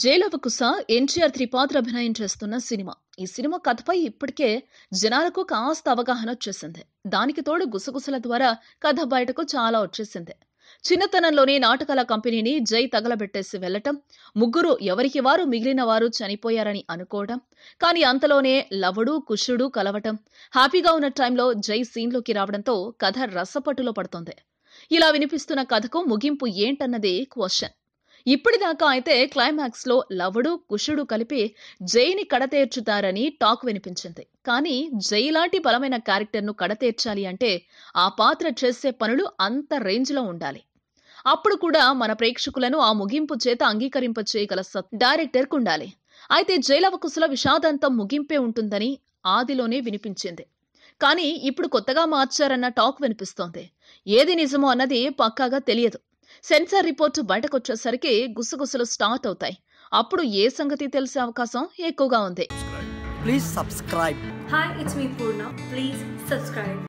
జైలవకుశ ఎన్టీఆర్ త్రిపాత్ర అభినయం చేస్తున్న సినిమా ఈ సినిమా కథపై ఇప్పటికే జనాలకు కాస్త అవగాహన వచ్చేసింది దానికి తోడు గుసగుసల ద్వారా కథ బయటకు చాలా వచ్చేసింది చిన్నతనంలోనే నాటకాల కంపెనీని జై తగలబెట్టేసి వెళ్లటం ముగ్గురు ఎవరికి వారు మిగిలిన వారు చనిపోయారని అనుకోవడం కానీ అంతలోనే లవడు కుషుడు కలవటం హ్యాపీగా ఉన్న టైంలో జై సీన్లోకి రావడంతో కథ రసపట్టులో పడుతోంది ఇలా వినిపిస్తున్న కథకు ముగింపు ఏంటన్నది క్వశ్చన్ ఇప్పటిదాకా అయితే క్లైమాక్స్ లో లవడు కుషుడు కలిపి జైని కడతేర్చుతారని టాక్ వినిపించింది కానీ జై లాంటి బలమైన క్యారెక్టర్ ను కడతేర్చాలి అంటే ఆ పాత్ర చేసే పనులు అంత రేంజ్ లో ఉండాలి అప్పుడు కూడా మన ప్రేక్షకులను ఆ ముగింపు చేత అంగీకరింప చేయగల సత్ డైరెక్టర్ ఉండాలి అయితే జైలవకుశల విషాదంతం ముగింపే ఉంటుందని ఆదిలోనే వినిపించింది కానీ ఇప్పుడు కొత్తగా మార్చారన్న టాక్ వినిపిస్తోంది ఏది నిజమో అన్నది పక్కాగా తెలియదు సెన్సార్ రిపోర్టు బయటకొచ్చేసరికి గుసగుసలు స్టార్ట్ అవుతాయి అప్పుడు ఏ సంగతి తెలిసే అవకాశం ఎక్కువగా ఉంది Please subscribe. Hi, it's me Purna. Please subscribe.